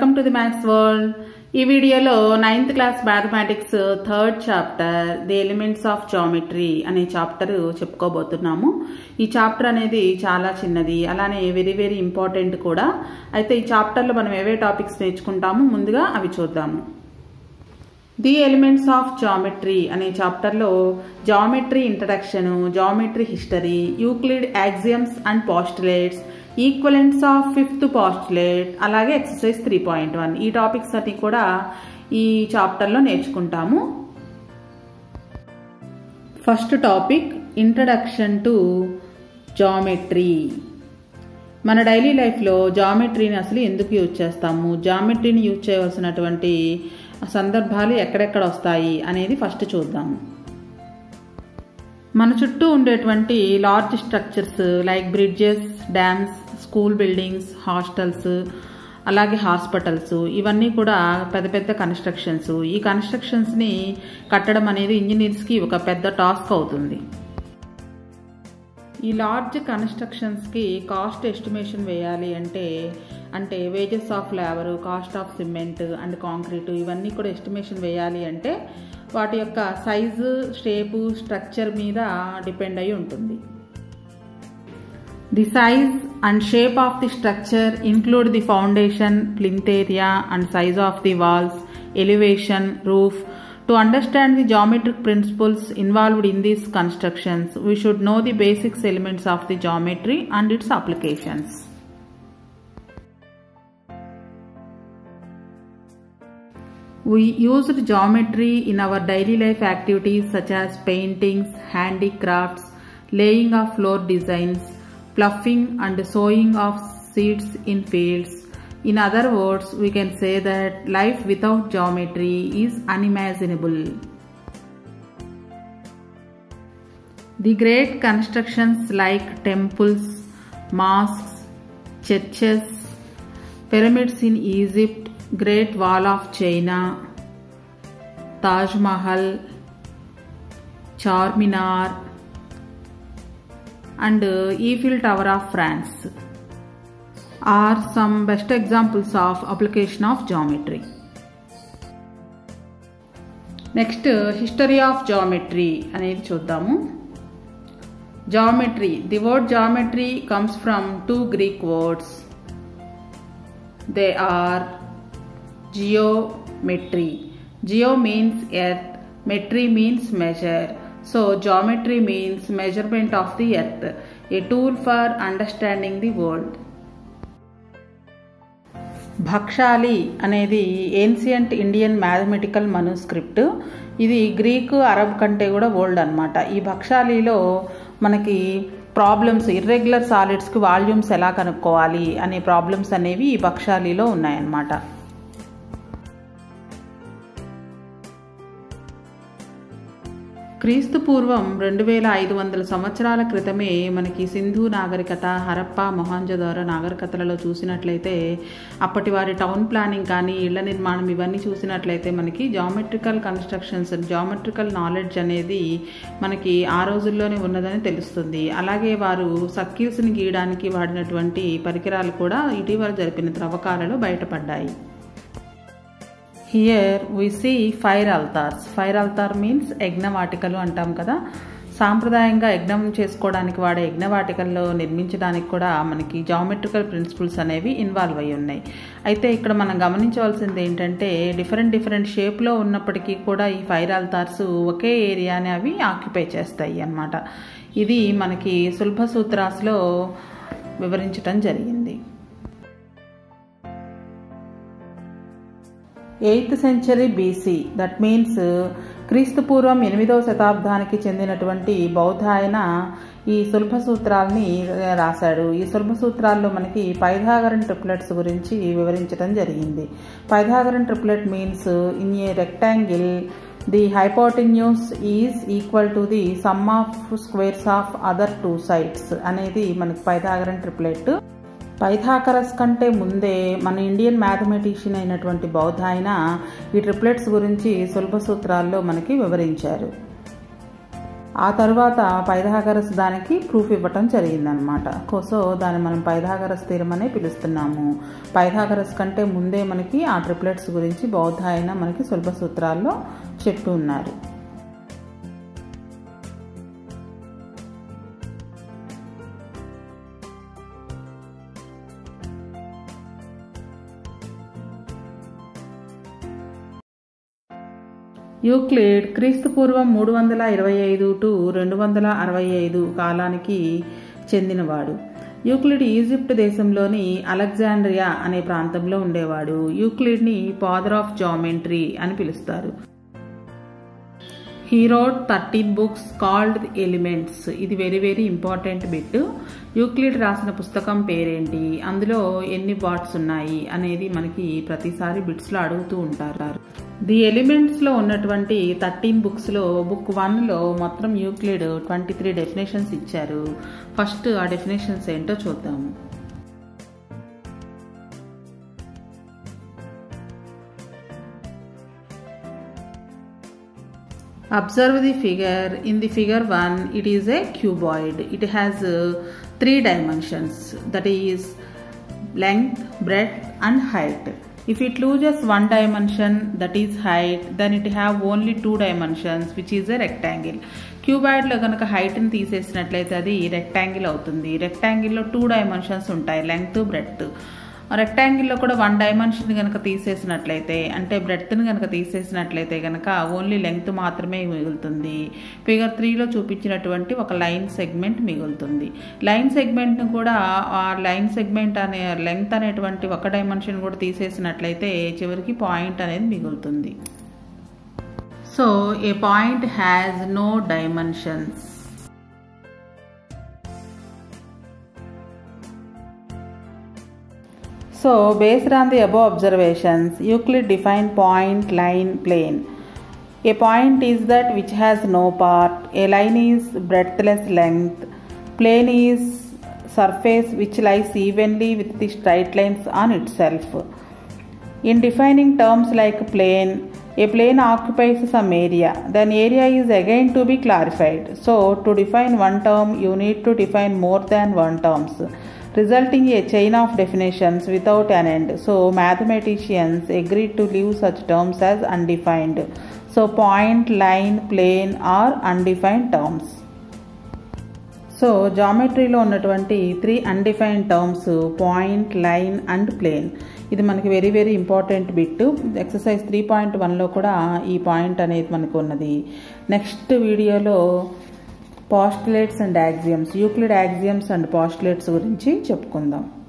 Welcome to the maths world ఈ వీడియోలో ninth class mathematics third chapter the elements of geometry అనే chapter చెప్పుకోబోతున్నాము ఈ చాప్టర్ అనేది చాలా చిన్నది అలానే వెరీ వెరీ ఇంపార్టెంట్ కూడా అయితే ఈ చాప్టర్లో మనం ఏవే టాపిక్స్ నేర్చుకుంటాము ముందుగా అవి చూద్దాము ది ఎలిమెంట్స్ ఆఫ్ జామెట్రీ అనే చాప్టర్లో geometry introduction geometry history Euclid axioms and postulates equivalents of fifth postulate అలాగే ఎక్సర్సైజ్ త్రీ పాయింట్ వన్ ఈ టాపిక్స్ అన్ని కూడా ఈ చాప్టర్లో నేర్చుకుంటాము first topic introduction to geometry మన డైలీ లైఫ్లో జామెట్రీని అసలు ఎందుకు యూజ్ చేస్తాము జామెట్రీని యూజ్ చేయవలసినటువంటి సందర్భాలు ఎక్కడెక్కడ వస్తాయి అనేది ఫస్ట్ చూద్దాము మన చుట్టూ ఉండేటువంటి large structures like bridges dams school buildings hostels అలాగే హాస్పిటల్స్ ఇవన్నీ కూడా పెద్ద పెద్ద కన్స్ట్రక్షన్స్ ఈ కన్స్ట్రక్షన్స్ని కట్టడం అనేది ఇంజనీర్స్కి ఒక పెద్ద టాస్క్ అవుతుంది ఈ లార్జ్ కన్స్ట్రక్షన్స్కి కాస్ట్ ఎస్టిమేషన్ వేయాలి అంటే అంటే wages of labour cost of cement and concrete ఇవన్నీ కూడా ఎస్టిమేషన్ వేయాలి అంటే వాటి యొక్క సైజు షేపు స్ట్రక్చర్ మీద డిపెండ్ అయి ఉంటుంది the size and shape of the structure include the foundation plinth area and size of the walls elevation roof To understand the geometric principles involved in these constructions, we should know the basics elements of the geometry and its applications. We used geometry in our daily life activities such as paintings, handicrafts, laying of floor designs, ploughing and sowing of seeds in fields, in other words, we can say that life without geometry is unimaginable. The great constructions like temples, mosques, churches, pyramids in Egypt, Great Wall of China, Taj Mahal, Charminar, and Eiffel Tower of France are some best examples of application of geometry. Next history of geometry అనేది చూద్దాము geometry the word geometry comes from two Greek words they are geometry geo means earth metry means measure so geometry means measurement of the earth a tool for understanding the world Bakhshali అనేది ancient Indian mathematical మనుస్క్రిప్ట్ ఇది Greek Arab కంటే కూడా old అనమాట ఈ భక్షాలిలో మనకి problems irregular సాలిడ్స్కి volumes ఎలా కనుక్కోవాలి అనే ప్రాబ్లమ్స్ అనేవి ఈ భక్షాలిలో ఉన్నాయన్నమాట క్రీస్తు పూర్వం రెండు వేల ఐదు వందల సంవత్సరాల క్రితమే మనకి సింధు నాగరికత హరప్ప మొహాంజదారో నాగరికతలలో చూసినట్లయితే అప్పటి వారి టౌన్ ప్లానింగ్ కానీ ఇళ్ల నిర్మాణం ఇవన్నీ చూసినట్లయితే మనకి జామెట్రికల్ కన్స్ట్రక్షన్స్ జామెట్రికల్ నాలెడ్జ్ అనేది మనకి ఆ రోజుల్లోనే ఉన్నదని తెలుస్తుంది అలాగే వారు సర్కిల్స్ని గీయడానికి వాడినటువంటి పరికరాలు కూడా ఇటీవల జరిపిన త్రవ్వకాలలో బయటపడ్డాయి here we see fire altars fire altar means యజ్ఞవాటికలు అంటాం కదా సాంప్రదాయంగా యజ్ఞం చేసుకోవడానికి వాడే యజ్ఞవాటికల్లో నిర్మించడానికి కూడా మనకి జామెట్రికల్ ప్రిన్సిపల్స్ అనేవి ఇన్వాల్వ్ అయి ఉన్నాయి అయితే ఇక్కడ మనం గమనించవలసింది ఏంటంటే డిఫరెంట్ డిఫరెంట్ షేప్లో ఉన్నప్పటికీ కూడా ఈ ఫైర్ అల్తార్స్ ఒకే ఏరియాని అవి ఆక్యుపై చేస్తాయి అన్నమాట ఇది మనకి సులభ సూత్రాస్లో వివరించటం జరిగింది eighth century BC that means క్రీస్తు పూర్వం ఎనిమిదవ శతాబ్దానికి చెందినటువంటి బౌద్ధ ఆయన ఈ సులభ సూత్రాల్ని రాశాడు ఈ సులభ సూత్రాల్లో మనకి పైథాగరన్ ట్రిప్లెట్స్ గురించి వివరించడం జరిగింది Pythagorean triplet means in a rectangle the hypotenuse is equal to the sum of squares of other two sides అనేది మనకి పైథాగరన్ ట్రిప్లెట్ పైథాకరస్ కంటే ముందే మన ఇండియన్ మ్యాథమెటిషియన్ అయినటువంటి బౌద్ధ ఆయన ఈ ట్రిప్లెట్స్ గురించి సులభ సూత్రాల్లో మనకి వివరించారు ఆ తర్వాత పైథాగరస్ దానికి ప్రూఫ్ ఇవ్వటం జరిగిందనమాట సో దాన్ని మనం పైథాగరస్ స్థిరం అనే పిలుస్తున్నాము పైథాగరస్ కంటే ముందే మనకి ఆ ట్రిప్లెట్స్ గురించి బౌద్ధ అయిన మనకి సులభ సూత్రాల్లో చెప్పి ఉన్నారు యూక్లిడ్ క్రీస్తు పూర్వం మూడు వందల ఇరవై ఐదు టు రెండు వందల అరవై ఐదు కాలానికి చెందినవాడు యూక్లిడ్ ఈజిప్ట్ దేశంలోని అలెగ్జాండ్రియా అనే ప్రాంతంలో ఉండేవాడు యూక్లిడ్ని ఫాదర్ ఆఫ్ జామెంట్రీ అని పిలుస్తారు he wrote thirteen books called elements ఇది very very important bit Euclid రాసిన పుస్తకం పేరేంటి అందులో ఎన్ని వాట్స్ ఉన్నాయి అనేది మనకి ప్రతిసారి బిట్స్లో అడుగుతూ ఉంటారు ది ఎలిమెంట్స్లో ఉన్నటువంటి థర్టీన్ బుక్స్లో బుక్ వన్లో మొత్తం యూక్లిడ్ ట్వంటీ త్రీ డెఫినేషన్స్ ఇచ్చారు ఫస్ట్ ఆ డెఫినేషన్స్ ఏంటో చూద్దాము Observe the figure. In the figure 1, it is a cuboid. It has uh, three dimensions that is length, breadth and height. If it loses one dimension that is height, then it have only two dimensions which is a rectangle. క్యూబాయిడ్లో కనుక హైట్ని తీసేసినట్లయితే అది rectangle అవుతుంది రెక్టాంగిల్లో two dimensions ఉంటాయి length breadth రెక్టాంగిల్లో కూడా one dimension కనుక తీసేసినట్లయితే అంటే బ్రెడ్త్ని కనుక తీసేసినట్లయితే కనుక ఓన్లీ లెంగ్త్ మాత్రమే మిగులుతుంది ఫిగర్ త్రీలో చూపించినటువంటి ఒక లైన్ సెగ్మెంట్ మిగులుతుంది లైన్ సెగ్మెంట్ను కూడా ఆ లైన్ సెగ్మెంట్ అనే లెంగ్త్ అనేటువంటి ఒక డైమెన్షన్ కూడా తీసేసినట్లయితే చివరికి పాయింట్ అనేది మిగులుతుంది so a point has no dimensions So, based on the above observations, Euclid defined point, line, plane. A point is that which has no part, a line is breadthless length, plane is surface which lies evenly with the straight lines on itself. In defining terms like plane, a plane occupies some area, then area is again to be clarified. So, to define one term, you need to define more than one terms resulting a chain of definitions without an end. So, mathematicians agreed to leave such terms as undefined. So, point, line, plane are undefined terms. So జామెట్రీలో ఉన్నటువంటి three undefined terms point line and plane ఇది మనకి very very important bit exercise three point వన్లో కూడా ఈ point అనేది మనకు ఉన్నది నెక్స్ట్ వీడియోలో postulates and axioms Euclid axioms and postulates గురించి చెప్పుకుందాం